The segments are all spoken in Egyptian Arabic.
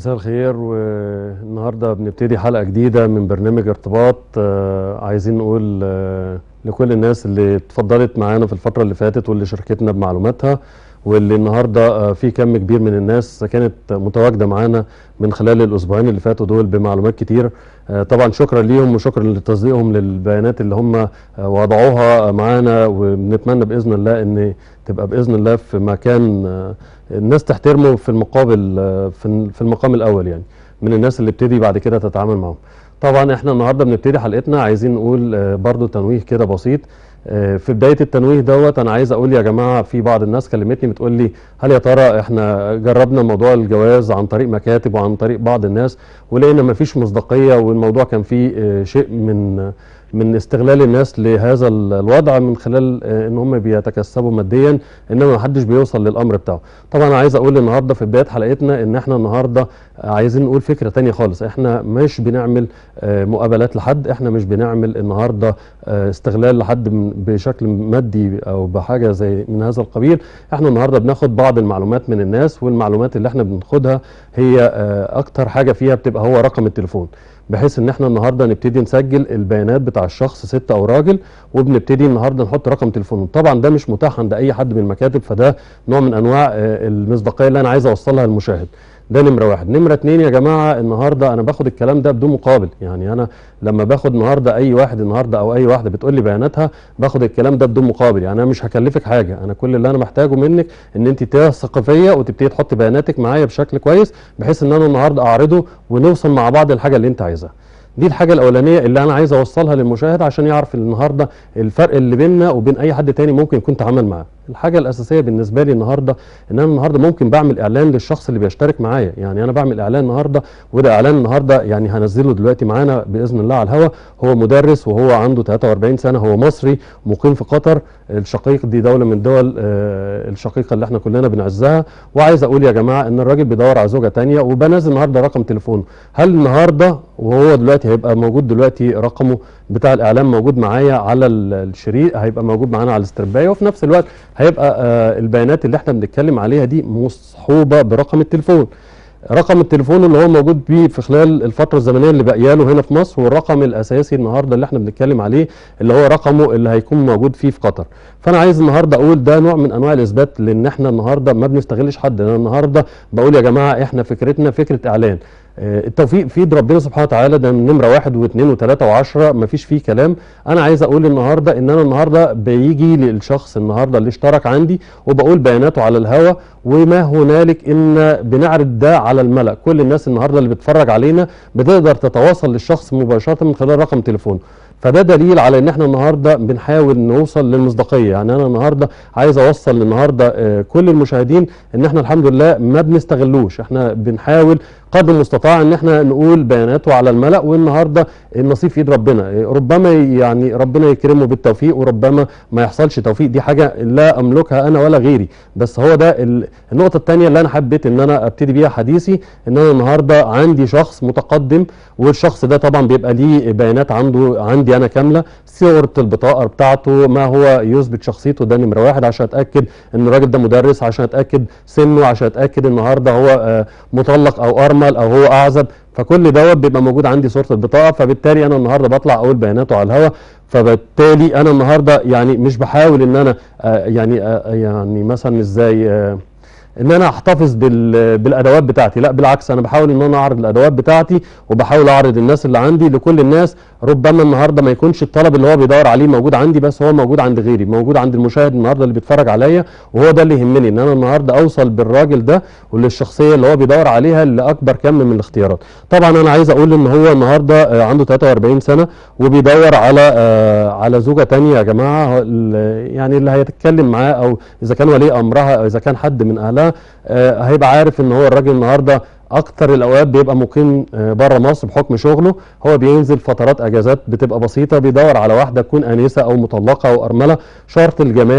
مساء الخير والنهارده بنبتدي حلقه جديده من برنامج ارتباط آه، عايزين نقول آه، لكل الناس اللي اتفضلت معانا في الفتره اللي فاتت واللي شاركتنا بمعلوماتها واللي النهارده آه، في كم كبير من الناس كانت متواجده معانا من خلال الاسبوعين اللي فاتوا دول بمعلومات كتير آه، طبعا شكرا ليهم وشكرا لتصديقهم للبيانات اللي هم آه، وضعوها معانا وبنتمنى باذن الله ان تبقى باذن الله في مكان آه، الناس تحترمه في المقابل آه، في في المقام الاول يعني من الناس اللي ابتدي بعد كده تتعامل معاهم طبعا احنا النهارده بنبتدي حلقتنا عايزين نقول آه، برضو تنويه كده بسيط آه، في بدايه التنويه دوت انا عايز اقول يا جماعه في بعض الناس كلمتني بتقول لي هل يا ترى احنا جربنا موضوع الجواز عن طريق مكاتب وعن طريق بعض الناس ولقينا مفيش مصداقيه والموضوع كان فيه آه، شيء من من استغلال الناس لهذا ال- الوضع من خلال آه، ان هم بيتكسبوا ماديا انما ما حدش بيوصل للامر بتاعه طبعا أنا عايز اقول النهارده في بدايه حلقتنا ان احنا النهارده عايزين نقول فكره تانية خالص احنا مش بنعمل آه، مقابلات لحد احنا مش بنعمل النهارده آه، استغلال لحد من- بشكل مادي او بحاجه زي من هذا القبيل احنا النهارده بناخد بعض المعلومات من الناس والمعلومات اللي احنا بناخدها هي آه، اكتر حاجه فيها بتبقى هو رقم التليفون بحيث ان احنا النهارده نبتدي نسجل البيانات بتاع الشخص ست او راجل وبنبتدي النهارده نحط رقم تليفونه طبعا ده مش متاح عند اي حد من المكاتب فده نوع من انواع آه، المصداقيه اللي انا عايز اوصلها للمشاهد ده نمره واحد نمره اتنين يا جماعه النهارده انا باخد الكلام ده بدون مقابل يعني انا لما باخد النهارده اي واحد النهارده او اي واحده بتقول لي بياناتها باخد الكلام ده بدون مقابل يعني انا مش هكلفك حاجه انا كل اللي انا محتاجه منك ان انت تثقي فيا وتبتدي تحطي بياناتك معايا بشكل كويس بحيث ان انا النهارده اعرضه ونوصل مع بعض الحاجه اللي انت عايزاها دي الحاجة الأولانية اللي أنا عايز أوصلها للمشاهد عشان يعرف النهاردة الفرق اللي بيننا وبين أي حد تاني ممكن يكون تعامل معاه. الحاجة الأساسية بالنسبة لي النهاردة إن أنا النهاردة ممكن بعمل إعلان للشخص اللي بيشترك معايا، يعني أنا بعمل إعلان النهاردة وده إعلان النهاردة يعني هنزله دلوقتي معانا بإذن الله على الهوا، هو مدرس وهو عنده 43 سنة هو مصري مقيم في قطر، الشقيق دي دولة من الدول آه، الشقيقة اللي احنا كلنا بنعزها، وعايز أقول يا جماعة إن الراجل بيدور على زوجة تانية وبنزل النهاردة رقم تليفونه، هل النهاردة وهو دلوقتي هيبقى موجود دلوقتي رقمه بتاع الاعلام موجود معايا على ال- الشريط هيبقى موجود معانا على الاستربايه وفي نفس الوقت هيبقى آه البيانات اللي احنا بنتكلم عليها دي مصحوبه برقم التليفون رقم التليفون اللي هو موجود بيه في خلال الفتره الزمنيه اللي باقيه له هنا في مصر والرقم الاساسي النهارده اللي احنا بنتكلم عليه اللي هو رقمه اللي هيكون موجود فيه في قطر فانا عايز النهارده اقول ده نوع من انواع الاثبات لان احنا النهارده ما بنستغلش حد انا النهارده بقول يا جماعه احنا فكرتنا فكره اعلان آه، التوفيق في ايد ربنا سبحانه وتعالى ده من نمره واحد واثنين وثلاثه وعشره مفيش فيه كلام انا عايز اقول النهارده ان انا النهارده بيجي للشخص النهارده اللي اشترك عندي وبقول بياناته على الهوا وما هنالك ان بنعرض ده على الملأ كل الناس النهارده اللي بتتفرج علينا بتقدر تتواصل للشخص مباشره من خلال رقم تليفونه فده دليل على ان احنا النهارده بنحاول نوصل للمصداقيه يعني انا النهارده عايز اوصل النهارده آه، كل المشاهدين ان احنا الحمد لله ما بنستغلوش احنا بنحاول قدر المستطاع ان احنا نقول بياناته على الملأ والنهارده النصيب في ايد ربنا آه، ربما يعني ربنا يكرمه بالتوفيق وربما ما يحصلش توفيق دي حاجه لا املكها انا ولا غيري بس هو ده ال- النقطه الثانيه اللي انا حبيت ان انا ابتدي بيها حديثي ان انا النهارده عندي شخص متقدم والشخص ده طبعا بيبقى ليه بيانات عنده عندي انا كامله صورة البطاقة بتاعته ما هو يثبت شخصيته ده نمرة واحد عشان اتأكد ان الراجل ده مدرس عشان اتأكد سنه عشان اتأكد النهاردة هو آه، مطلق او ارمل او هو اعزب فكل دوت بيبقى موجود عندي صورة البطاقة فبالتالي انا النهاردة بطلع اقول بياناته على الهوا فبالتالي انا النهاردة يعني مش بحاول ان انا آه، يعني آه، يعني مثلا ازاي آه، ان انا احتفظ بال... بالادوات بتاعتي لا بالعكس انا بحاول ان انا اعرض الادوات بتاعتي وبحاول اعرض الناس اللي عندي لكل الناس ربما النهارده ما يكونش الطلب اللي هو بيدور عليه موجود عندي بس هو موجود عند غيري موجود عند المشاهد النهارده اللي بيتفرج عليا وهو ده اللي يهمني ان انا النهارده اوصل بالراجل ده وللشخصيه اللي هو بيدور عليها لاكبر كم من الاختيارات طبعا انا عايز اقول ان هو النهارده آه، عنده 43 سنه وبيدور على آه، على زوجه تانية يا جماعه هو ال- يعني اللي هيتكلم معاه او اذا كان ولي امرها او اذا كان حد من اهلها آه، هيبقى عارف ان هو الراجل النهارده اكتر الاوقات بيبقى مقيم بره مصر بحكم شغله هو بينزل فترات اجازات بتبقى بسيطه بيدور على واحده تكون انسه او مطلقه او ارمله شرط الجمال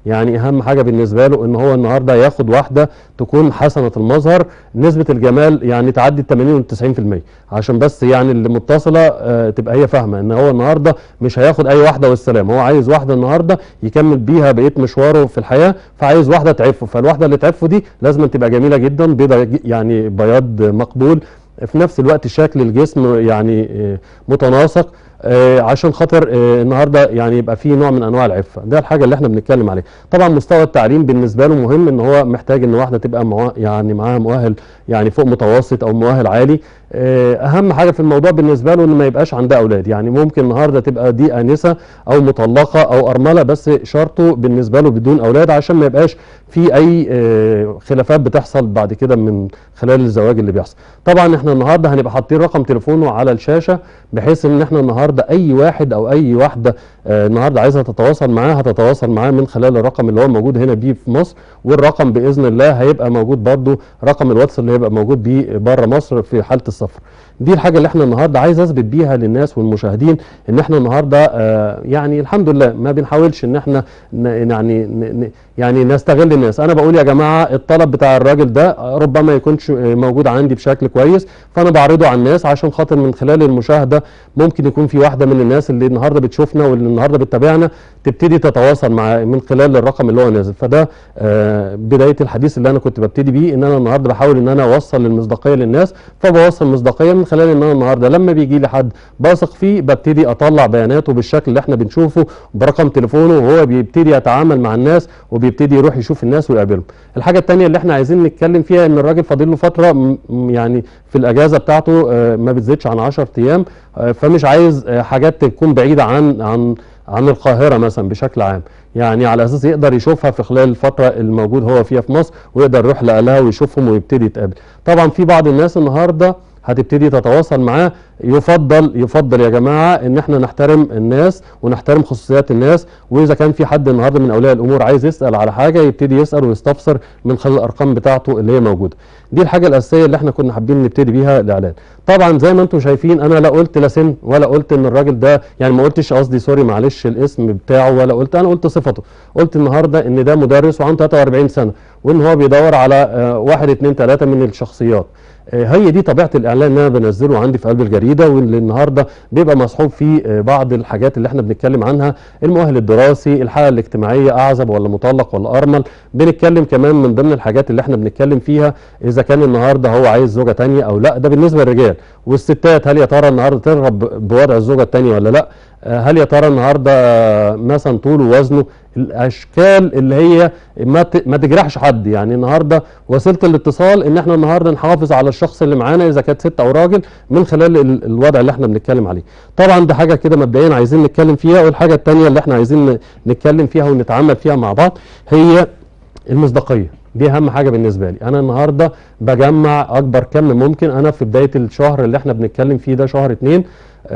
يعني اهم حاجه بالنسبه له ان هو النهارده ياخد واحده تكون حسنه المظهر نسبه الجمال يعني تعدي ال 80 وال 90% عشان بس يعني اللي متصله آه، تبقى هي فاهمه ان هو النهارده مش هياخد اي واحده والسلام هو عايز واحده النهارده يكمل بيها بقيه مشواره في الحياه فعايز واحده تعفه فالواحده اللي تعفه دي لازم تبقى جميله جدا بيضه ج- يعني بياض مقبول في نفس الوقت شكل الجسم يعني آه، متناسق آه، عشان خاطر آه، النهارده يعني يبقى فيه نوع من انواع العفه ده الحاجه اللي احنا بنتكلم عليها طبعا مستوى التعليم بالنسبه له مهم ان هو محتاج ان واحده تبقى مع يعني معاها مؤهل يعني فوق متوسط او مؤهل عالي آه، اهم حاجه في الموضوع بالنسبه له ان ما يبقاش عندها اولاد يعني ممكن النهارده تبقى دي انسه او مطلقه او ارمله بس شرطه بالنسبه له بدون اولاد عشان ما يبقاش في اي آه، خلافات بتحصل بعد كده من خلال الزواج اللي بيحصل طبعا احنا النهارده هنبقى حاطين رقم تليفونه على الشاشه بحيث ان احنا النهارده اي واحد او اي واحده آه، النهارده عايزه تتواصل معاه هتتواصل معاه من خلال الرقم اللي هو موجود هنا بيه في مصر والرقم باذن الله هيبقى موجود برضو رقم الواتس اللي هيبقى موجود بيه بره مصر في حاله السفر دي الحاجه اللي احنا النهارده عايز اثبت بيها للناس والمشاهدين ان احنا النهارده آه، يعني الحمد لله ما بنحاولش ان احنا ن- يعني ن- ن- يعني نستغل الناس انا بقول يا جماعه الطلب بتاع الراجل ده ربما يكونش آه، موجود عندي بشكل كويس فانا بعرضه على الناس عشان خاطر من خلال المشاهده ممكن يكون في واحده من الناس اللي النهارده بتشوفنا واللي النهارده بتتابعنا تبتدي تتواصل مع من خلال الرقم اللي هو نازل فده آه، بدايه الحديث اللي انا كنت ببتدي بيه ان انا النهارده بحاول ان انا اوصل المصداقيه للناس فبوصل مصداقيه من خلال ان انا النهارده لما بيجي لي حد بثق فيه ببتدي اطلع بياناته بالشكل اللي احنا بنشوفه برقم تليفونه وهو بيبتدي يتعامل مع الناس وبيبتدي يروح يشوف الناس ويقابلهم الحاجه الثانيه اللي احنا عايزين نتكلم فيها ان الراجل فاضل له فتره م- م- يعني في الاجازه بتاعته آه، ما بتزيدش عن 10 ايام آه، فمش عايز آه، حاجات تكون بعيده عن عن عن القاهره مثلا بشكل عام يعني على اساس يقدر يشوفها في خلال الفتره الموجود هو فيها في مصر ويقدر يروح لاهلها ويشوفهم ويبتدي يتقابل طبعا في بعض الناس النهارده هتبتدي تتواصل معاه يفضل يفضل يا جماعه ان احنا نحترم الناس ونحترم خصوصيات الناس واذا كان في حد النهارده من اولياء الامور عايز يسال على حاجه يبتدي يسال ويستفسر من خلال الارقام بتاعته اللي هي موجوده دي الحاجه الاساسيه اللي احنا كنا حابين نبتدي بيها الاعلان طبعا زي ما انتم شايفين انا لا قلت لا سن ولا قلت ان الراجل ده يعني ما قلتش قصدي سوري معلش الاسم بتاعه ولا قلت انا قلت صفته قلت النهارده ان ده مدرس وعنده 43 سنه وان هو بيدور على آه، واحد اتنين تلاته من الشخصيات آه، هي دي طبيعه الاعلان اللي انا بنزله عندي في قلب الجريده واللي النهارده بيبقى مصحوب فيه آه، بعض الحاجات اللي احنا بنتكلم عنها المؤهل الدراسي الحاله الاجتماعيه اعزب ولا مطلق ولا ارمل بنتكلم كمان من ضمن الحاجات اللي احنا بنتكلم فيها اذا كان النهارده هو عايز زوجه تانية او لا ده بالنسبه للرجال والستات هل يا ترى النهارده ترغب بوضع الزوجه التانية ولا لا آه، هل يا ترى النهارده آه، مثلا طوله ووزنه الاشكال اللي هي ما ت- ما تجرحش حد يعني النهارده وسيله الاتصال ان احنا النهارده نحافظ على الشخص اللي معانا اذا كانت ست او راجل من خلال ال- الوضع اللي احنا بنتكلم عليه طبعا ده حاجه كده مبدئيا عايزين نتكلم فيها والحاجه الثانيه اللي احنا عايزين ن- نتكلم فيها ونتعامل فيها مع بعض هي المصداقيه دي اهم حاجه بالنسبه لي انا النهارده بجمع اكبر كم ممكن انا في بدايه الشهر اللي احنا بنتكلم فيه ده شهر اتنين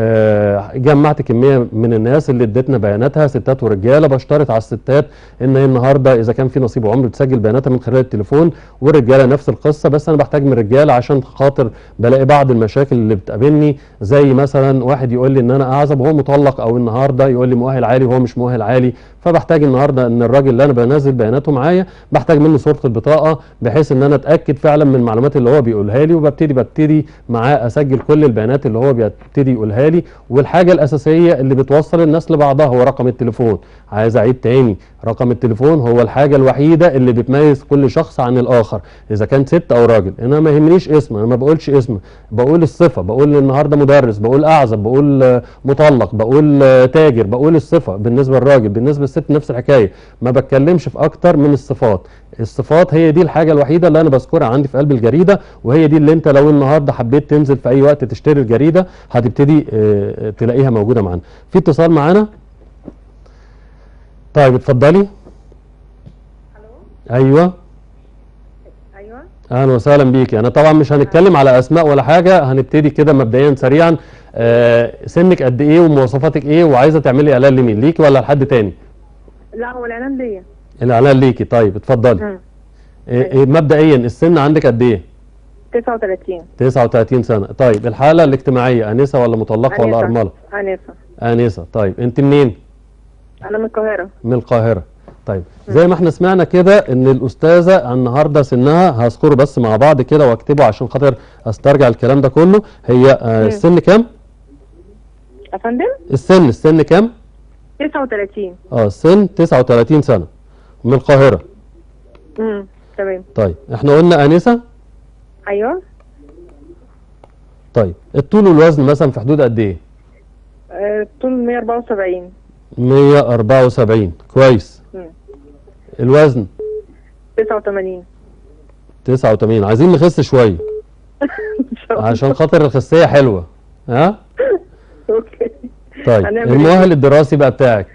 آه، جمعت كميه من الناس اللي ادتنا بياناتها ستات ورجاله بشترط على الستات ان هي النهارده اذا كان في نصيب عمر بتسجل بياناتها من خلال التليفون والرجاله نفس القصه بس انا بحتاج من الرجاله عشان خاطر بلاقي بعض المشاكل اللي بتقابلني زي مثلا واحد يقول لي ان انا اعزب وهو مطلق او النهارده يقول لي مؤهل عالي وهو مش مؤهل عالي فبحتاج النهارده ان الراجل اللي انا بنزل بياناته معايا بحتاج منه صوره البطاقه بحيث ان انا اتاكد فعلا من المعلومات اللي هو بيقولها لي وببتدي ببتدي معاه اسجل كل البيانات اللي هو بيبتدي يقولها لي والحاجه الاساسيه اللي بتوصل الناس لبعضها هو رقم التليفون عايز اعيد تاني رقم التليفون هو الحاجه الوحيده اللي بتميز كل شخص عن الاخر اذا كان ست او راجل انا ما يهمنيش اسم انا ما بقولش اسم بقول الصفه بقول النهارده مدرس بقول اعزب بقول آه، مطلق بقول آه، تاجر بقول الصفه بالنسبه للراجل بالنسبه للست نفس الحكايه ما بتكلمش في اكتر من الصفات الصفات هي دي الحاجه الوحيده اللي انا بذكرها عندي في قلب الجريده وهي دي اللي انت لو النهارده حبيت تنزل في اي وقت تشتري الجريده هتبتدي آه، تلاقيها موجوده معانا في اتصال معانا طيب اتفضلي الو ايوه ايوه اهلا وسهلا بيكي انا طبعا مش هنتكلم على اسماء ولا حاجه هنبتدي كده مبدئيا سريعا آه سنك قد ايه ومواصفاتك ايه وعايزه تعملي اعلان لمين ليكي ولا لحد تاني لا هو الاعلان ليا الاعلان ليكي طيب اتفضلي مم. إيه إيه مبدئيا السن عندك قد ايه 39 39 سنه طيب الحاله الاجتماعيه انسه ولا مطلقه ولا أنسة. ارمله انسه انسه طيب انت منين انا من القاهره من القاهره طيب زي ما احنا سمعنا كده ان الاستاذه النهارده سنها هذكره بس مع بعض كده واكتبه عشان خاطر استرجع الكلام ده كله هي آه، مم. السن كام يا فندم السن السن كام 39 اه السن 39 سنه من القاهره امم تمام طيب احنا قلنا انسه ايوه طيب الطول والوزن مثلا في حدود قد ايه آه، طول 174 174 كويس مم. الوزن 89 89 عايزين نخس شويه ان شاء الله عشان خاطر الخسيه حلوه ها اوكي طيب هنعمل إيه؟ المؤهل الدراسي بقى بتاعك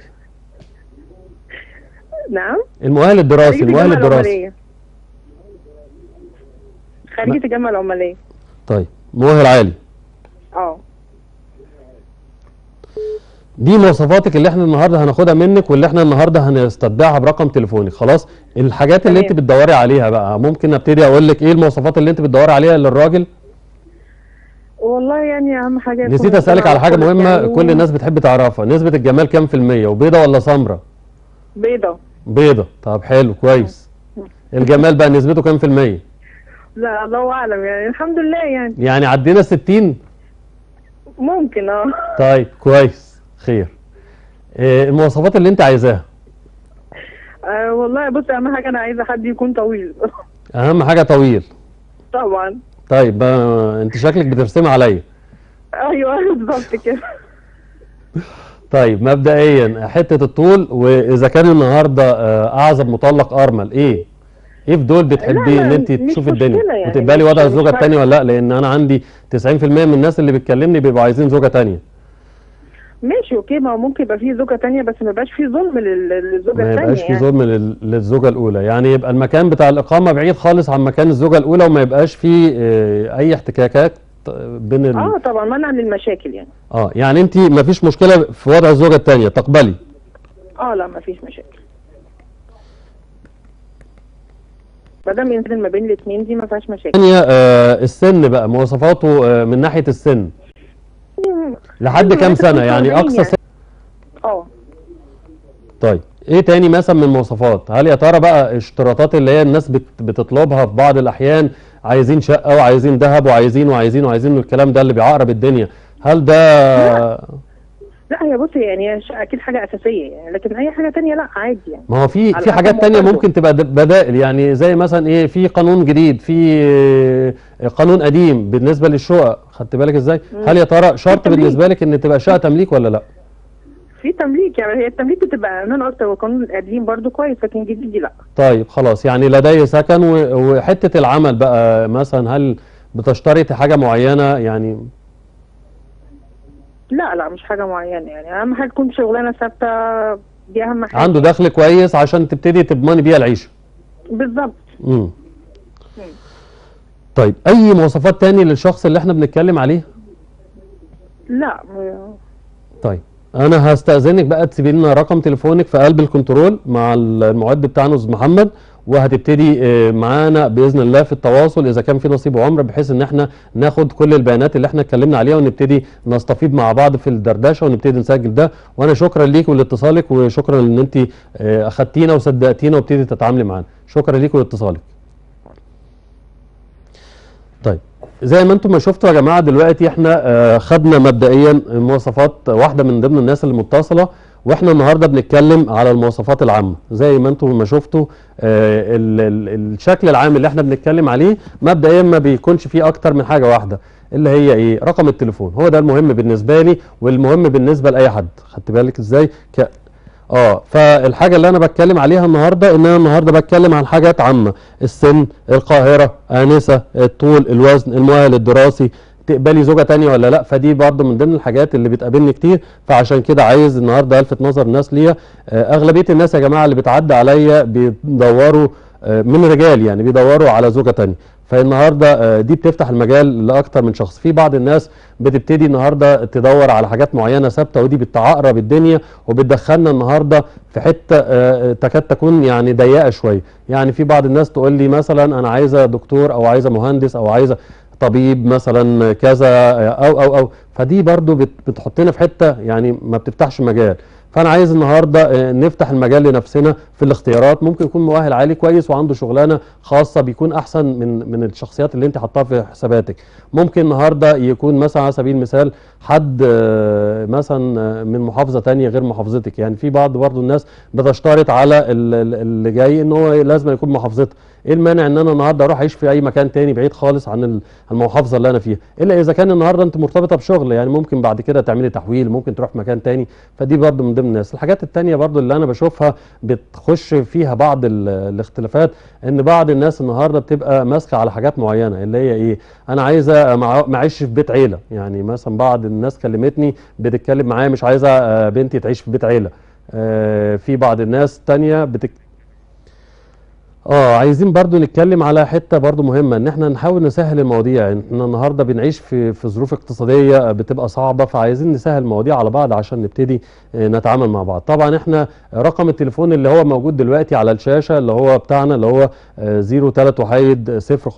نعم المؤهل الدراسي خريجة المؤهل الجامعة الدراسي العمالية خريجة الجامعة العمالية طيب مؤهل عالي اه دي مواصفاتك اللي احنا النهارده هناخدها منك واللي احنا النهارده هنستتبعها برقم تليفونك خلاص الحاجات اللي تمام. انت بتدوري عليها بقى ممكن ابتدي اقول لك ايه المواصفات اللي انت بتدوري عليها للراجل والله يعني اهم حاجة يكون نسيت اسالك على حاجه كل مهمه يعني كل الناس بتحب تعرفها نسبه الجمال كام في الميه وبيضه ولا سمراء بيضة بيضه طب حلو كويس الجمال بقى نسبته كام في الميه لا الله اعلم يعني الحمد لله يعني يعني عدينا 60 ممكن اه طيب كويس خير إيه المواصفات اللي انت عايزاها آه، والله بص اهم حاجة انا عايزة حد يكون طويل اهم حاجه طويل طبعا طيب آه انت شكلك بترسمي عليا ايوه بالظبط كده طيب مبدئيا حته الطول واذا كان النهارده آه اعزب مطلق ارمل ايه ايه في دول بتحبي لا، ان انت مش تشوفي مشكلة الدنيا يعني، وتقبلي مش- وضع مش الزوجه فارقة. الثانيه ولا لا لان انا عندي 90% من الناس اللي بتكلمني بيبقوا عايزين زوجه ثانيه ماشي اوكي ما هو ممكن يبقى فيه زوجة تانية بس ما يبقاش فيه ظلم لل- للزوجة ما التانية يبقاش في يعني. ظلم لل- للزوجه الاولى يعني يبقى المكان بتاع الاقامه بعيد خالص عن مكان الزوجه الاولى وما يبقاش فيه آه، اي احتكاكات بين ال... اه طبعا منع للمشاكل يعني اه يعني انت ما فيش مشكله في وضع الزوجه الثانيه تقبلي اه لا ما فيش مشاكل ما دام ينزل ما بين الاثنين دي ما فيهاش مشاكل ثانيه آه السن بقى مواصفاته آه من ناحيه السن لحد كام سنه يعني اقصى سن اه طيب ايه تاني مثلا من المواصفات هل يا ترى بقى اشتراطات اللي هي الناس بت بتطلبها في بعض الاحيان عايزين شقه وعايزين ذهب وعايزين وعايزين وعايزين الكلام ده اللي بيعقرب الدنيا هل ده لا هي بصي يعني هي ش- اكيد حاجه اساسيه يعني لكن اي حاجه تانية لا عادي يعني ما هو في على في حسب حاجات تانية مقدرته. ممكن تبقى د- بدائل يعني زي مثلا ايه في قانون جديد في آه، قانون قديم بالنسبه للشقق خدت بالك ازاي هل يا ترى شرط تمليك. بالنسبه لك ان تبقى شقه تمليك ولا لا في تمليك يعني هي التمليك بتبقى امان اكتر والقانون القديم برضو كويس لكن الجديد دي لا طيب خلاص يعني لدي سكن و- وحته العمل بقى مثلا هل بتشترطي حاجه معينه يعني لا لا مش حاجه معينه يعني اهم حاجه تكون شغلانه ثابته دي اهم حاجه عنده دخل كويس عشان تبتدي تضمني بيها العيشه بالظبط امم طيب اي مواصفات تاني للشخص اللي احنا بنتكلم عليه لا م- طيب انا هستأذنك بقى تسيبي لنا رقم تليفونك في قلب الكنترول مع المعد بتاعنا استاذ محمد وهتبتدي آه، معانا باذن الله في التواصل اذا كان في نصيب وعمر بحيث ان احنا ناخد كل البيانات اللي احنا اتكلمنا عليها ونبتدي نستفيض مع بعض في الدردشه ونبتدي نسجل ده وانا شكرا ليك ولاتصالك وشكرا ان انت آه، اخدتينا وصدقتينا وابتدي تتعاملي معانا شكرا ليك ولاتصالك طيب زي ما انتم ما شفتوا يا جماعه دلوقتي احنا آه، خدنا مبدئيا مواصفات واحده من ضمن الناس اللي متصله واحنا النهارده بنتكلم على المواصفات العامه زي ما انتم ما شفتوا آه، ال- ال- الشكل العام اللي احنا بنتكلم عليه مبدئيا ما بيكونش فيه اكتر من حاجه واحده اللي هي ايه رقم التليفون هو ده المهم بالنسبه لي والمهم بالنسبه لاي حد خدت بالك ازاي ك... اه فالحاجه اللي انا بتكلم عليها النهارده ان انا النهارده بتكلم عن حاجات عامه السن القاهره انسه الطول الوزن المؤهل الدراسي تقبلي زوجه تانية ولا لا فدي برضه من ضمن الحاجات اللي بتقابلني كتير فعشان كده عايز النهارده الفت نظر الناس ليا آه، اغلبيه الناس يا جماعه اللي بتعدي عليا بيدوروا آه، من رجال يعني بيدوروا على زوجه تانية فالنهارده آه، دي بتفتح المجال لاكتر من شخص في بعض الناس بتبتدي النهارده تدور على حاجات معينه ثابته ودي بتعقرب الدنيا وبتدخلنا النهارده في حته آه، تكاد تكون يعني ضيقه شويه يعني في بعض الناس تقول لي مثلا انا عايزه دكتور او عايزه مهندس او عايزه طبيب مثلا كذا آه، او او او فدي برضو بت- بتحطنا في حته يعني ما بتفتحش مجال فانا عايز النهارده آه، نفتح المجال لنفسنا في الاختيارات ممكن يكون مؤهل عالي كويس وعنده شغلانه خاصه بيكون احسن من من الشخصيات اللي انت حطاها في حساباتك ممكن النهارده يكون مثلا على سبيل المثال حد آه، مثلا آه، من محافظه تانية غير محافظتك يعني في بعض برضه الناس بتشترط على ال- ال- اللي جاي ان هو لازم يكون محافظته ايه المانع ان انا النهارده اروح اعيش في اي مكان تاني بعيد خالص عن ال- المحافظه اللي انا فيها الا اذا كان النهارده انت مرتبطه بشغل يعني ممكن بعد كده تعملي تحويل ممكن تروح مكان تاني فدي برضه من ضمن الناس الحاجات التانية برضه اللي انا بشوفها بتخش فيها بعض ال- الاختلافات ان بعض الناس النهارده بتبقى ماسكه على حاجات معينه اللي هي ايه انا عايزه مع- معيش في بيت عيله يعني مثلا بعض الناس كلمتني بتتكلم معايا مش عايزه آه، بنتي تعيش في بيت عيله آه، في بعض الناس تانية بتك اه عايزين برضو نتكلم على حته برضو مهمه ان احنا نحاول نسهل المواضيع يعني احنا النهارده بنعيش في في ظروف اقتصاديه بتبقى صعبه فعايزين نسهل المواضيع على بعض عشان نبتدي آه، نتعامل مع بعض طبعا احنا رقم التليفون اللي هو موجود دلوقتي على الشاشه اللي هو بتاعنا اللي هو 03 وحيد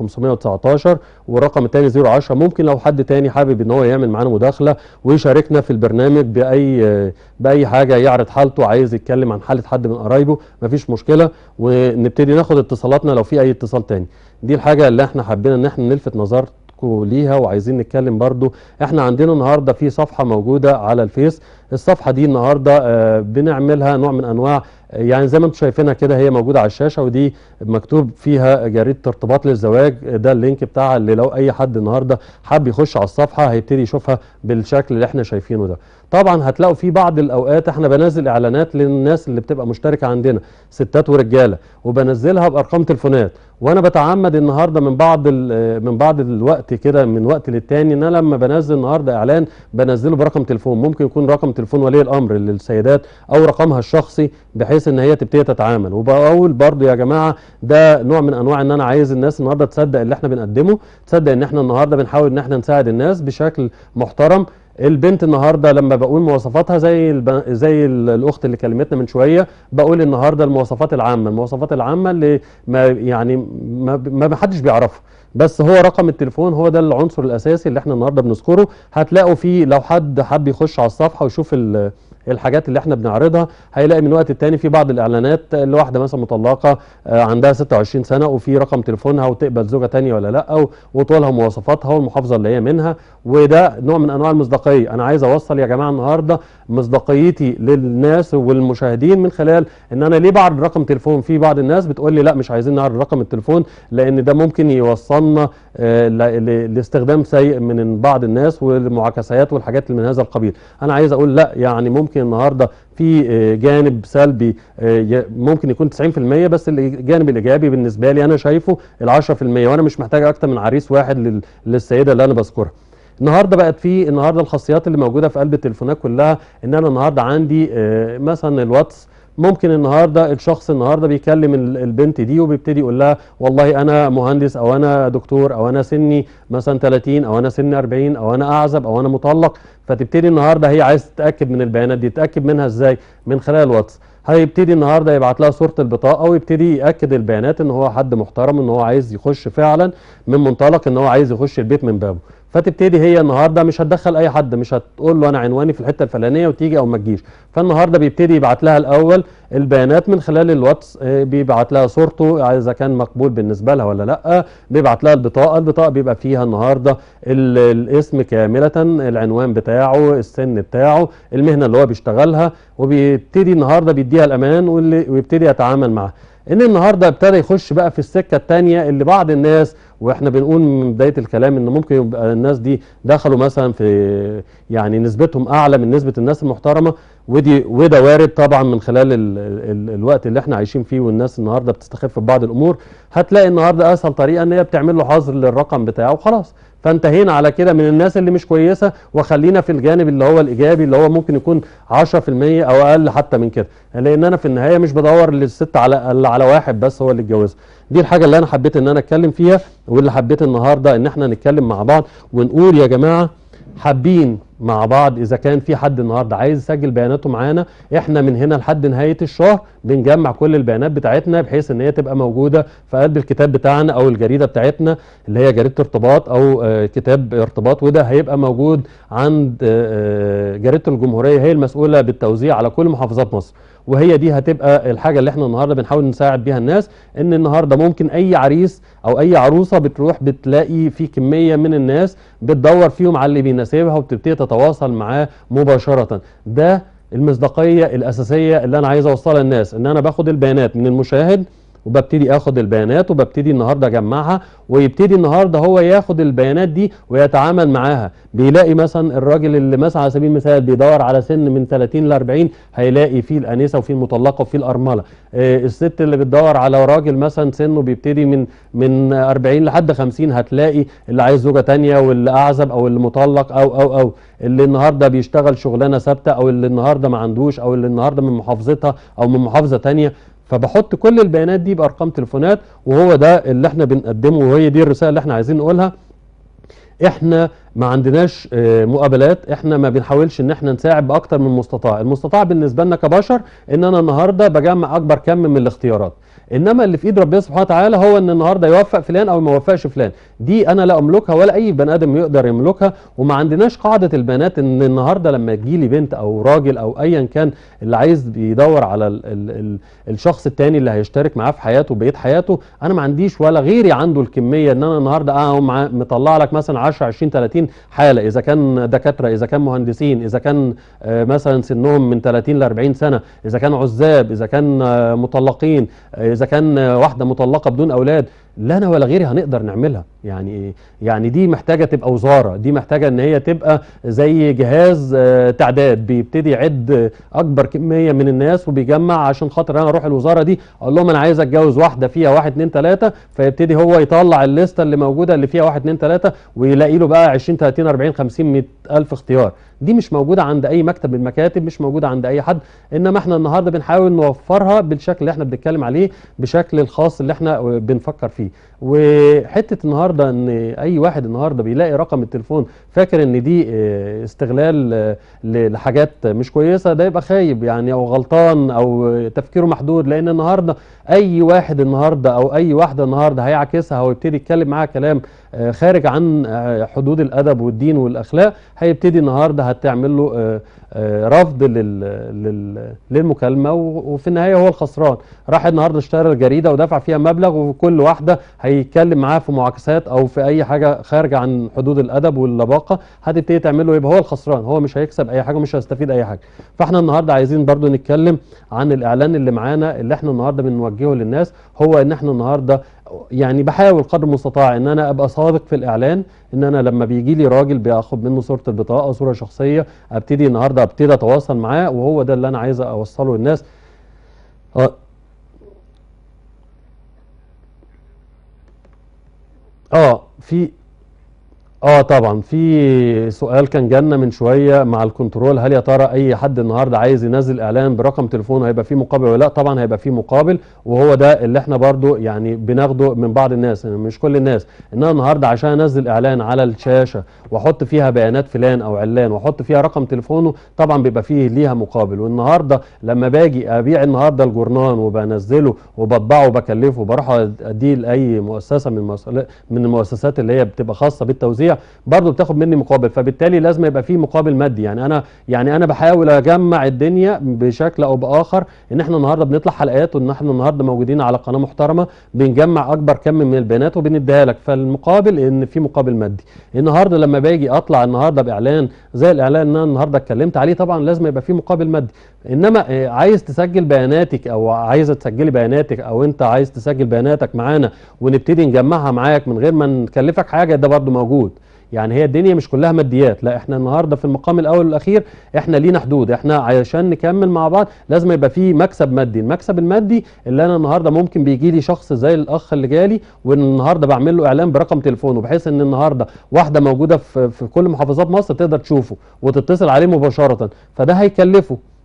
0519 والرقم الثاني 010 ممكن لو حد تاني حابب ان هو يعمل معانا مداخله ويشاركنا في البرنامج باي آه، باي حاجه يعرض حالته عايز يتكلم عن حاله حد من قرايبه مفيش مشكله ونبتدي ناخد اتصالاتنا لو في اي اتصال تاني دي الحاجه اللي احنا حبينا ان احنا نلفت نظركم ليها وعايزين نتكلم برضو احنا عندنا النهارده في صفحه موجوده على الفيس الصفحه دي النهارده آه، بنعملها نوع من انواع يعني زي ما انتم شايفينها كده هي موجوده على الشاشه ودي مكتوب فيها جريده ارتباط للزواج ده اللينك بتاعها اللي لو اي حد النهارده حب يخش على الصفحه هيبتدي يشوفها بالشكل اللي احنا شايفينه ده طبعا هتلاقوا في بعض الاوقات احنا بنزل اعلانات للناس اللي بتبقى مشتركه عندنا ستات ورجاله وبنزلها بارقام تليفونات وانا بتعمد النهارده من بعض ال- من بعض الوقت كده من وقت للتاني ان انا لما بنزل النهارده اعلان بنزله برقم تليفون ممكن يكون رقم تليفون ولي الامر للسيدات او رقمها الشخصي بحيث ان هي تبتدي تتعامل وبقول برضو يا جماعه ده نوع من انواع ان انا عايز الناس النهارده تصدق اللي احنا بنقدمه تصدق ان احنا النهارده بنحاول ان احنا نساعد الناس بشكل محترم البنت النهارده لما بقول مواصفاتها زي الب... زي ال- الاخت اللي كلمتنا من شويه بقول النهارده المواصفات العامه المواصفات العامه اللي ما يعني ما, ما حدش بيعرفها بس هو رقم التليفون هو ده العنصر الاساسي اللي احنا النهارده بنذكره هتلاقوا فيه لو حد حب يخش على الصفحه ويشوف ال- الحاجات اللي احنا بنعرضها هيلاقي من وقت التاني في بعض الاعلانات اللي واحده مثلا مطلقه آه، عندها 26 سنه وفي رقم تليفونها وتقبل زوجه تانية ولا لا و- وطولها مواصفاتها والمحافظه اللي هي منها وده نوع من انواع المصداقيه انا عايز اوصل يا جماعه النهارده مصداقيتي للناس والمشاهدين من خلال ان انا ليه بعرض رقم تليفون في بعض الناس بتقول لي لا مش عايزين نعرض رقم التليفون لان ده ممكن يوصلنا آه، ل- ل- لاستخدام سيء من بعض الناس والمعاكسات والحاجات اللي من هذا القبيل انا عايز اقول لا يعني ممكن النهارده في آه، جانب سلبي آه، ي- ممكن يكون 90% بس الجانب الايجابي بالنسبه لي انا شايفه ال 10% وانا مش محتاج اكتر من عريس واحد لل- للسيده اللي انا بذكرها النهارده بقت في النهارده الخاصيات اللي موجوده في قلب التليفونات كلها ان انا النهارده عندي آه، مثلا الواتس ممكن النهارده الشخص النهارده بيكلم ال- البنت دي وبيبتدي يقول لها والله انا مهندس او انا دكتور او انا سني مثلا 30 او انا سني 40 او انا اعزب او انا مطلق فتبتدي النهارده هي عايز تتاكد من البيانات دي تتاكد منها ازاي من خلال الواتس هيبتدي النهارده يبعت لها صوره البطاقه ويبتدي ياكد البيانات ان هو حد محترم ان هو عايز يخش فعلا من منطلق ان هو عايز يخش البيت من بابه فتبتدي هي النهارده مش هتدخل اي حد مش هتقول له انا عنواني في الحته الفلانيه وتيجي او ما تجيش فالنهارده بيبتدي يبعت لها الاول البيانات من خلال الواتس آه، بيبعت لها صورته اذا كان مقبول بالنسبه لها ولا لا بيبعت لها البطاقه البطاقه بيبقى فيها النهارده ال- الاسم كامله العنوان بتاعه السن بتاعه المهنه اللي هو بيشتغلها وبيبتدي النهارده بيديها الامان واللي- ويبتدي يتعامل معاها ان النهارده ابتدى يخش بقى في السكه الثانيه اللي بعض الناس واحنا بنقول من بدايه الكلام ان ممكن يبقى الناس دي دخلوا مثلا في يعني نسبتهم اعلى من نسبه الناس المحترمه ودي وده وارد طبعا من خلال ال ال الوقت اللي احنا عايشين فيه والناس النهارده بتستخف في بعض الامور هتلاقي النهارده اسهل طريقه ان هي بتعمل له حظر للرقم بتاعه وخلاص فانتهينا على كده من الناس اللي مش كويسه وخلينا في الجانب اللي هو الايجابي اللي هو ممكن يكون 10% او اقل حتى من كده لان انا في النهايه مش بدور للست على الا على واحد بس هو اللي يتجوزها دي الحاجه اللي انا حبيت ان انا اتكلم فيها واللي حبيت النهارده ان احنا نتكلم مع بعض ونقول يا جماعه حابين مع بعض اذا كان في حد النهارده عايز يسجل بياناته معانا احنا من هنا لحد نهايه الشهر بنجمع كل البيانات بتاعتنا بحيث ان هي تبقى موجوده في قلب الكتاب بتاعنا او الجريده بتاعتنا اللي هي جريده ارتباط او آه، كتاب ارتباط وده هيبقى موجود عند آه، آه، جريده الجمهوريه هي المسؤوله بالتوزيع على كل محافظات مصر وهي دي هتبقى الحاجه اللي احنا النهارده بنحاول نساعد بيها الناس ان النهارده ممكن اي عريس او اي عروسه بتروح بتلاقي في كميه من الناس بتدور فيهم على اللي بيناسبها وبتبتدي تتواصل معاه مباشره ده المصداقيه الاساسيه اللي انا عايز اوصلها للناس ان انا باخد البيانات من المشاهد وببتدي اخد البيانات وببتدي النهارده اجمعها ويبتدي النهارده هو ياخد البيانات دي ويتعامل معاها بيلاقي مثلا الراجل اللي مثلا على سبيل المثال بيدور على سن من 30 ل 40 هيلاقي فيه الانسه وفيه المطلقه وفيه الارمله آه، الست اللي بتدور على راجل مثلا سنه بيبتدي من من 40 لحد 50 هتلاقي اللي عايز زوجه تانية واللي اعزب او اللي مطلق او او او اللي النهارده بيشتغل شغلانه ثابته او اللي النهارده ما عندوش او اللي النهارده من محافظتها او من محافظه تانية فبحط كل البيانات دي بارقام تليفونات وهو ده اللي احنا بنقدمه وهي دي الرساله اللي احنا عايزين نقولها احنا ما عندناش آه، مقابلات احنا ما بنحاولش ان احنا نساعد باكتر من مستطاع المستطاع بالنسبه لنا كبشر ان انا النهارده بجمع اكبر كم من الاختيارات انما اللي في ايد ربنا سبحانه وتعالى هو ان النهارده يوفق فلان او ما يوفقش فلان دي انا لا املكها ولا اي بني ادم يقدر يملكها وما عندناش قاعده البنات ان النهارده لما تجي لي بنت او راجل او ايا كان اللي عايز بيدور على ال ال ال الشخص التاني اللي هيشترك معاه في حياته بقيه حياته انا ما عنديش ولا غيري عنده الكميه ان انا النهارده اقوم مع- مطلع لك مثلا 10 20 30 حاله اذا كان دكاتره اذا كان مهندسين اذا كان آه، مثلا سنهم من 30 ل 40 سنه اذا كان عزاب اذا كان آه، مطلقين آه، اذا كان آه، واحده مطلقه بدون اولاد لا انا ولا غيري هنقدر نعملها يعني يعني دي محتاجه تبقى وزاره دي محتاجه ان هي تبقى زي جهاز آه، تعداد بيبتدي يعد آه، اكبر كميه من الناس وبيجمع عشان خاطر انا اروح الوزاره دي اقول لهم انا عايز اتجوز واحده فيها واحد اتنين تلاته فيبتدي هو يطلع الليسته اللي موجوده اللي فيها واحد اتنين تلاته ويلاقي له بقى 20 30 40 50 100 الف اختيار دي مش موجوده عند اي مكتب من المكاتب مش موجوده عند اي حد انما احنا النهارده بنحاول نوفرها بالشكل اللي احنا بنتكلم عليه بشكل الخاص اللي احنا بنفكر فيه وحته النهارده ان اي واحد النهارده بيلاقي رقم التليفون فاكر ان دي اه، استغلال اه، ل- لحاجات مش كويسه ده يبقى خايب يعني او غلطان او تفكيره محدود لان النهارده اي واحد النهارده او اي واحده النهارده هيعكسها ويبتدي يتكلم معاها كلام اه، خارج عن اه، حدود الادب والدين والاخلاق هيبتدي النهارده هتعمل له اه، اه، رفض لل لل للمكالمه و- وفي النهايه هو الخسران راح النهارده اشترى الجريده ودفع فيها مبلغ وكل واحده هيتكلم معاها في معاكسات او في اي حاجه خارجه عن حدود الادب واللباقه هتبتدي تعمل له يبقى هو الخسران هو مش هيكسب اي حاجه ومش هيستفيد اي حاجه فاحنا النهارده عايزين برضو نتكلم عن الاعلان اللي معانا اللي احنا النهارده بنوجهه للناس هو ان احنا النهارده يعني بحاول قدر المستطاع ان انا ابقى صادق في الاعلان ان انا لما بيجي لي راجل باخد منه صوره البطاقه صوره شخصيه ابتدي النهارده ابتدي اتواصل معاه وهو ده اللي انا عايز اوصله للناس اه اه في اه طبعا في سؤال كان جالنا من شويه مع الكنترول هل يا ترى اي حد النهارده عايز ينزل اعلان برقم تليفونه هيبقى فيه مقابل ولا لا طبعا هيبقى فيه مقابل وهو ده اللي احنا برضو يعني بناخده من بعض الناس يعني مش كل الناس ان انا النهارده عشان انزل اعلان على الشاشه واحط فيها بيانات فلان او علان واحط فيها رقم تليفونه طبعا بيبقى فيه ليها مقابل والنهارده لما باجي ابيع النهارده الجورنان وبنزله وبطبعه وبكلفه وبروح اديه لاي مؤسسه من المؤسسات من المؤسسات اللي هي بتبقى خاصه بالتوزيع برضه بتاخد مني مقابل فبالتالي لازم يبقى فيه مقابل مادي يعني انا يعني انا بحاول اجمع الدنيا بشكل او باخر ان احنا النهارده بنطلع حلقات وان احنا النهارده موجودين على قناه محترمه بنجمع اكبر كم من البيانات وبنديها لك فالمقابل ان في مقابل مادي النهارده لما باجي اطلع النهارده باعلان زي الاعلان اللي انا النهارده اتكلمت عليه طبعا لازم يبقى فيه مقابل مادي انما آه، عايز تسجل بياناتك او عايزه تسجلي بياناتك او انت عايز تسجل بياناتك معانا ونبتدي نجمعها معاك من غير ما نكلفك حاجه ده برضو موجود يعني هي الدنيا مش كلها ماديات لا احنا النهارده في المقام الاول والاخير احنا لينا حدود احنا عشان نكمل مع بعض لازم يبقى في مكسب مادي المكسب المادي اللي انا النهارده ممكن بيجي لي شخص زي الاخ اللي جالي والنهارده بعمل له اعلان برقم تليفونه بحيث ان النهارده واحده موجوده في في كل محافظات مصر تقدر تشوفه وتتصل عليه مباشره فده هيكلفه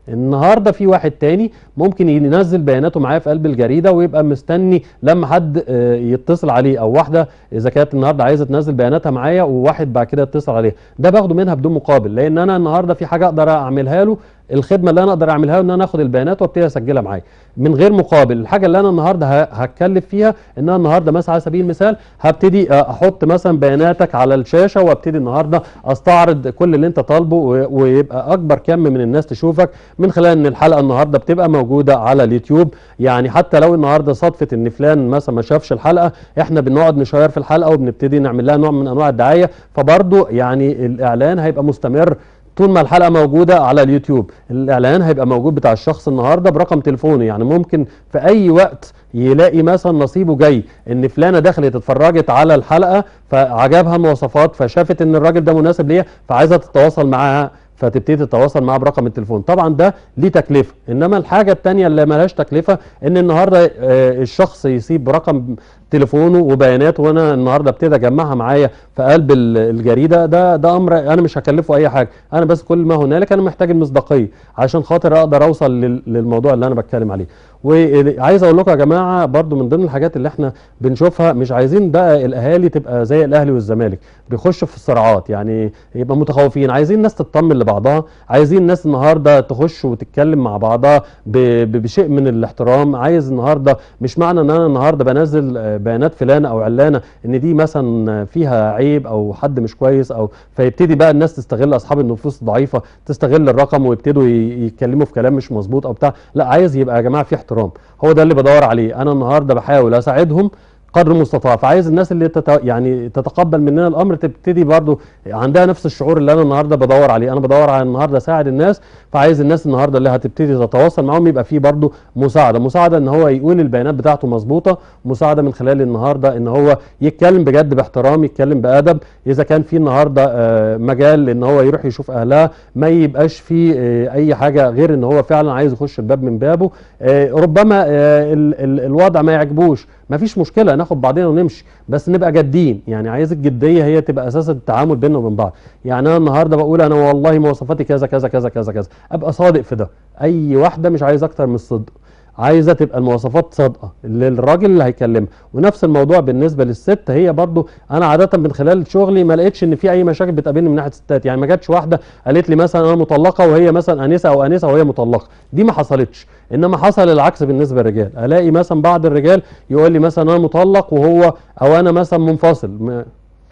النهارده في واحد تاني ممكن ينزل بياناته معايا في قلب الجريده ويبقى مستني لما حد آه، يتصل عليه او واحده اذا كانت النهارده عايزه تنزل بياناتها معايا وواحد بعد كده يتصل عليها ده باخده منها بدون مقابل لان انا النهارده في حاجه اقدر اعملها له الخدمه اللي انا اقدر اعملها له ان انا اخد البيانات وابتدي اسجلها معايا من غير مقابل الحاجه اللي انا النهارده ه- هتكلف فيها ان انا النهارده مثلا على سبيل المثال هبتدي آه، احط مثلا بياناتك على الشاشه وابتدي النهارده استعرض كل اللي انت طالبه و- ويبقى اكبر كم من الناس تشوفك من خلال ان الحلقه النهارده بتبقى موجوده على اليوتيوب يعني حتى لو النهارده صدفه ان فلان مثلا ما شافش الحلقه احنا بنقعد نشير في الحلقه وبنبتدي نعمل لها نوع من انواع الدعايه فبرضه يعني الاعلان هيبقى مستمر طول ما الحلقه موجوده على اليوتيوب الاعلان هيبقى موجود بتاع الشخص النهارده برقم تليفونه يعني ممكن في اي وقت يلاقي مثلا نصيبه جاي ان فلانه دخلت اتفرجت على الحلقه فعجبها المواصفات فشافت ان الراجل ده مناسب ليها فعايزه تتواصل معاها فتبتدي تتواصل معاه برقم التليفون طبعا ده ليه تكلفه انما الحاجه الثانيه اللي ملهاش تكلفه ان النهارده آه، الشخص يسيب رقم تليفونه وبياناته وانا النهارده ابتدي اجمعها معايا في قلب ال- الجريده ده ده امر انا مش هكلفه اي حاجه انا بس كل ما هنالك انا محتاج المصداقيه عشان خاطر اقدر اوصل لل- للموضوع اللي انا بتكلم عليه وعايز اقول لكم يا جماعه برضو من ضمن الحاجات اللي احنا بنشوفها مش عايزين بقى الاهالي تبقى زي الاهلي والزمالك بيخشوا في الصراعات يعني يبقى متخوفين عايزين الناس تطمن لبعضها عايزين الناس النهارده تخش وتتكلم مع بعضها ب- ب- بشيء من الاحترام عايز النهارده مش معنى ان انا النهارده بنزل آه، بيانات فلانه او علانه ان دي مثلا فيها عيب او حد مش كويس او فيبتدي بقى الناس تستغل اصحاب النفوس الضعيفه تستغل الرقم ويبتدوا ي- يتكلموا في كلام مش مظبوط او بتاع لا عايز يبقى يا جماعه في احترام هو ده اللي بدور عليه انا النهارده بحاول اساعدهم قدر المستطاع فعايز الناس اللي تت... يعني تتقبل مننا الامر تبتدي برضو عندها نفس الشعور اللي انا النهارده بدور عليه انا بدور على النهارده اساعد الناس فعايز الناس النهارده اللي هتبتدي تتواصل معاهم يبقى فيه برضو مساعده مساعده ان هو يقول البيانات بتاعته مظبوطه مساعده من خلال النهارده ان هو يتكلم بجد باحترام يتكلم بادب اذا كان في النهارده آه، مجال ان هو يروح يشوف اهلها ما يبقاش في آه، اي حاجه غير ان هو فعلا عايز يخش الباب من بابه آه، ربما آه، ال- ال- الوضع ما يعجبوش ما فيش مشكله ناخد بعضنا ونمشي بس نبقى جادين يعني عايز الجديه هي تبقى اساس التعامل بيننا وبين بعض يعني انا النهارده بقول انا والله مواصفاتي كذا كذا كذا كذا كذا ابقى صادق في ده اي واحده مش عايز اكتر من الصدق عايزه تبقى المواصفات صادقه للراجل اللي هيكلمها ونفس الموضوع بالنسبه للست هي برضو انا عاده من خلال شغلي ما لقيتش ان في اي مشاكل بتقابلني من ناحيه الستات يعني ما جاتش واحده قالت لي مثلا انا مطلقه وهي مثلا انسه او انسه وهي مطلقه دي ما حصلتش انما حصل العكس بالنسبه للرجال الاقي مثلا بعض الرجال يقول لي مثلا انا مطلق وهو او انا مثلا منفصل م-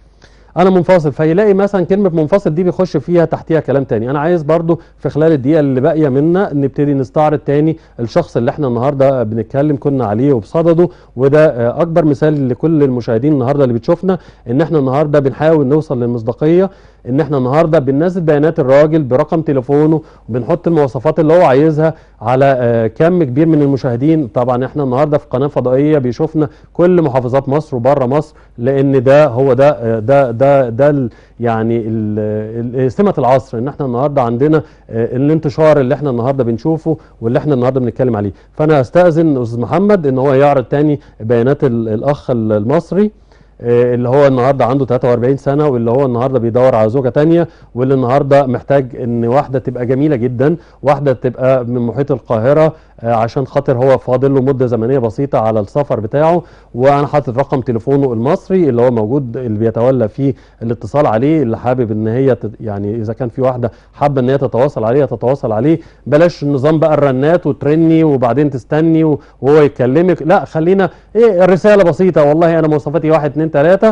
انا منفصل فيلاقي مثلا كلمه منفصل دي بيخش فيها تحتيها كلام تاني انا عايز برضو في خلال الدقيقه اللي باقيه منا نبتدي نستعرض تاني الشخص اللي احنا النهارده بنتكلم كنا عليه وبصدده وده آه، اكبر مثال لكل المشاهدين النهارده اللي بتشوفنا ان احنا النهارده بنحاول نوصل للمصداقيه ان احنا النهارده بننزل بيانات الراجل برقم تليفونه وبنحط المواصفات اللي هو عايزها على آه، كم كبير من المشاهدين طبعا احنا النهارده في قناه فضائيه بيشوفنا كل محافظات مصر وبره مصر لان ده هو ده آه، ده ده ده ال- يعني ال- ال- سمه العصر ان احنا النهارده عندنا آه، الانتشار اللي احنا النهارده بنشوفه واللي احنا النهارده بنتكلم عليه فانا استاذن استاذ محمد ان هو يعرض تاني بيانات ال- الاخ ال- المصري آه، اللي هو النهارده عنده 43 سنه واللي هو النهارده بيدور على زوجه تانية واللي النهارده محتاج ان واحده تبقى جميله جدا واحده تبقى من محيط القاهره آه، عشان خاطر هو فاضل له مده زمنيه بسيطه على السفر بتاعه وانا حاطط رقم تليفونه المصري اللي هو موجود اللي بيتولى فيه الاتصال عليه اللي حابب ان هي تت- يعني اذا كان في واحده حابه ان هي تتواصل عليه تتواصل عليه بلاش نظام بقى الرنات وترني وبعدين تستني و- وهو يكلمك لا خلينا ايه رساله بسيطه والله انا مواصفاتي واحد اتنين تلاته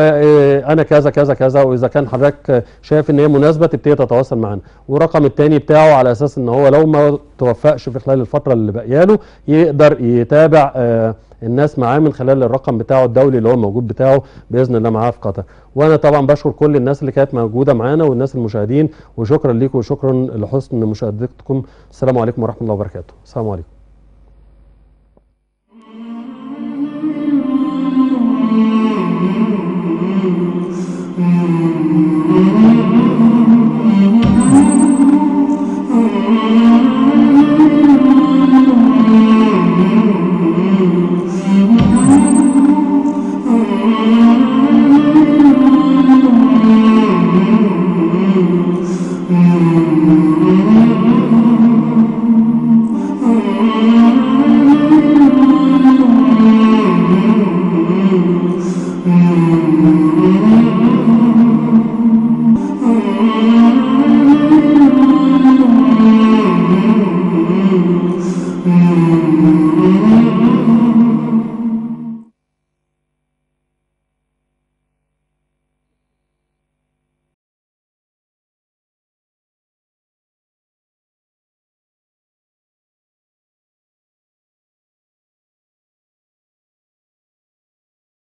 وانا كذا كذا كذا واذا كان حضرتك شايف ان هي مناسبه تبتدي تتواصل معانا والرقم التاني بتاعه على اساس ان هو لو ما توفقش في خلال الفتره اللي باقيه له يقدر يتابع آه الناس معاه من خلال الرقم بتاعه الدولي اللي هو موجود بتاعه باذن الله معاه في قطر وانا طبعا بشكر كل الناس اللي كانت موجوده معانا والناس المشاهدين وشكرا لكم وشكرا لحسن مشاهدتكم السلام عليكم ورحمه الله وبركاته السلام عليكم